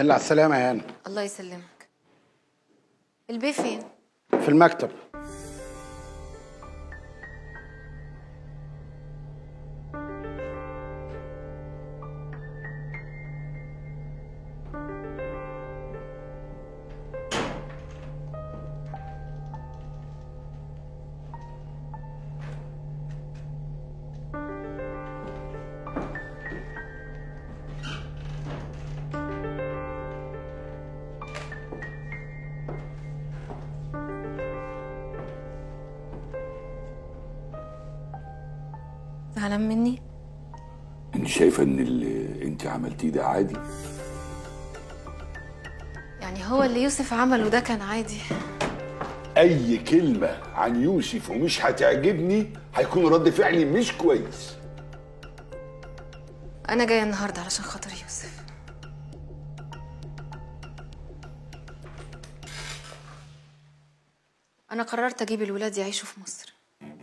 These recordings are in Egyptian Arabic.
يلا على السلامة يا هانم الله يسلمك البي فين في المكتب زعلان مني انت شايفه ان اللي انت عملتيه ده عادي يعني هو اللي يوسف عمله ده كان عادي اي كلمه عن يوسف ومش هتعجبني هيكون رد فعلي مش كويس انا جايه النهارده علشان خاطر يوسف انا قررت اجيب الولاد يعيشوا في مصر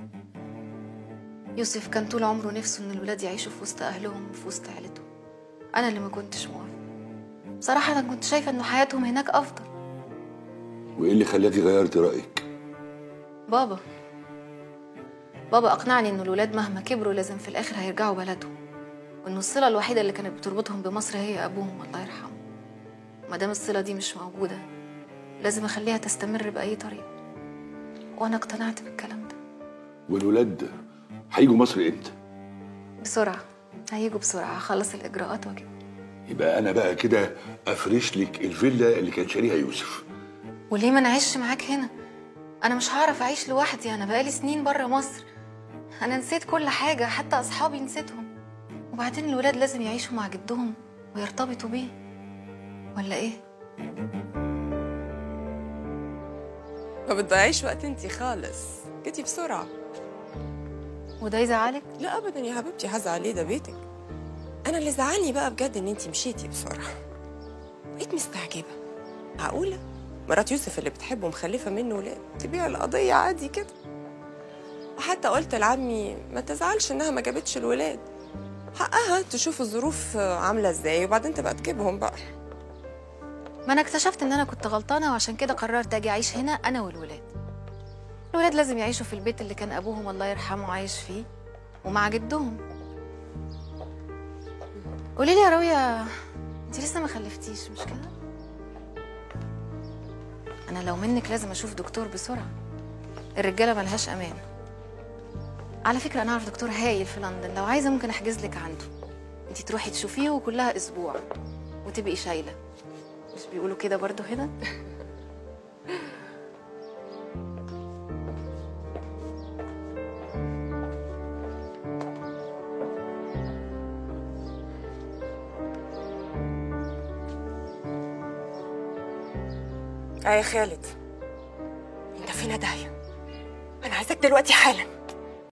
يوسف كان طول عمره نفسه ان الولاد يعيشوا في وسط اهلهم وفي وسط عيلتهم انا اللي ما كنتش موافقه بصراحه انا كنت شايفه ان حياتهم هناك افضل وايه اللي خلاكي غيرتي رايك بابا بابا اقنعني ان الولاد مهما كبروا لازم في الاخر هيرجعوا بلدهم وان الصله الوحيده اللي كانت بتربطهم بمصر هي ابوهم الله يرحمه ما دام الصله دي مش موجوده لازم اخليها تستمر باي طريقه وانا اقتنعت بالكلام ده والولاد هيجوا مصر امتى بسرعه هيجوا بسرعه هخلص الاجراءات واجي يبقى انا بقى كده افرش لك الفيلا اللي كان شاريها يوسف وليه ما نعيش معاك هنا انا مش هعرف اعيش لوحدي انا بقالي سنين بره مصر انا نسيت كل حاجه حتى اصحابي نسيتهم وبعدين الولاد لازم يعيشوا مع جدهم ويرتبطوا بيه ولا ايه ما بتضيعيش وقت انتي خالص جيتي بسرعة وده يزعلك لا ابدا يا حبيبتي هزعل ليه ده بيتك انا اللي زعلني بقى بجد ان انتي مشيتي بسرعة بقيت مستعجبة معقولة مرات يوسف اللي بتحبه ومخلفة منه ولاد تبيع القضية عادي كده وحتى قلت لعمي ما تزعلش انها ما جابتش الولاد حقها تشوف الظروف عاملة ازاي وبعدين تبقى تجيبهم بقى ما انا اكتشفت ان انا كنت غلطانه وعشان كده قررت اجي اعيش هنا انا والولاد الولاد لازم يعيشوا في البيت اللي كان ابوهم الله يرحمه عايش فيه ومع جدهم قولي لي يا راويه انت لسه ما خلفتيش مش كده انا لو منك لازم اشوف دكتور بسرعه الرجاله ملهاش امان على فكره انا اعرف دكتور هايل في لندن لو عايزه ممكن احجز لك عنده انت تروحي تشوفيه وكلها اسبوع وتبقي شايله مش بيقولوا كده برضو هنا اه يا خالد انت فين يا داهية انا عايزاك دلوقتي حالا